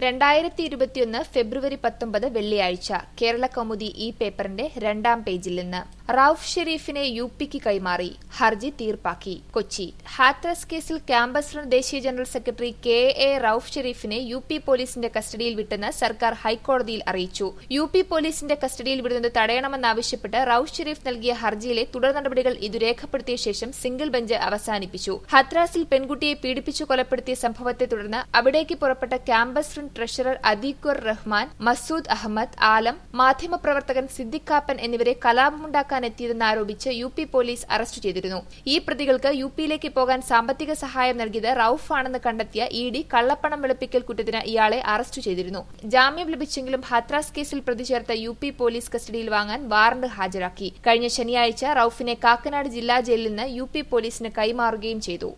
രണ്ടായിരത്തി ഇരുപത്തിയൊന്ന് ഫെബ്രുവരി പത്തൊമ്പത് വെള്ളിയാഴ്ച കേരള കൗമുദി ഈ പേപ്പറിന്റെ രണ്ടാം പേജിൽ നിന്ന് റൌഫ് ഷെരീഫിനെ യു പിക്ക് കൈമാറി ഹർജി തീർപ്പാക്കി കൊച്ചി ഹാത്രസ് കേസിൽ ക്യാമ്പസ് റൺ ദേശീയ general secretary K A Rauf ഷെരീഫിനെ യു പി പോലീസിന്റെ കസ്റ്റഡിയിൽ വിട്ടെന്ന് സർക്കാർ ഹൈക്കോടതിയിൽ അറിയിച്ചു യു പി പോലീസിന്റെ കസ്റ്റഡിയിൽ വിടുന്നത് തടയണമെന്നാവശ്യപ്പെട്ട് റൌഫ് ഷെരീഫ് നൽകിയ ഹർജിയിലെ തുടർ നടപടികൾ ഇത് രേഖപ്പെടുത്തിയ ശേഷം സിംഗിൾ ബെഞ്ച് അവസാനിപ്പിച്ചു ഹത്രാസിൽ പെൺകുട്ടിയെ പീഡിപ്പിച്ചു കൊലപ്പെടുത്തിയ സംഭവത്തെ തുടർന്ന് അവിടേക്ക് പുറപ്പെട്ട campus front treasurer Atheequr Rahman Masood Ahmed Alam മാധ്യമപ്രവർത്തകൻ സിദ്ദിഖ് കാപ്പൻ എന്നിവരെ കലാപമുണ്ടാക്കാനെത്തിയതെന്ന് ആരോപിച്ച് യു പി പോലീസ് അറസ്റ്റ് ചെയ്തിരുന്നു ഈ പ്രതികൾക്ക് യു പിയിലേക്ക് പോകാൻ സാമ്പത്തിക സഹായം നൽകിയത് റൌഫ് ആണെന്ന് കണ്ടെത്തിയ ഇ ഡി കള്ളപ്പണം വെളുപ്പിക്കൽ കുറ്റത്തിന് ഇയാളെ അറസ്റ്റ് ചെയ്തിരുന്നു ജാമ്യം ലഭിച്ചെങ്കിലും ഹാത്രാസ് കേസിൽ പ്രതി ചേർത്ത യു പി പോലീസ് കസ്റ്റഡിയിൽ വാങ്ങാൻ വാറണ്ട് ഹാജരാക്കി കഴിഞ്ഞ ശനിയാഴ്ച റൌഫിനെ കാക്കനാട് ജില്ലാ ജയിലിൽ നിന്ന് യു പി പോലീസിന് കൈമാറുകയും ചെയ്തു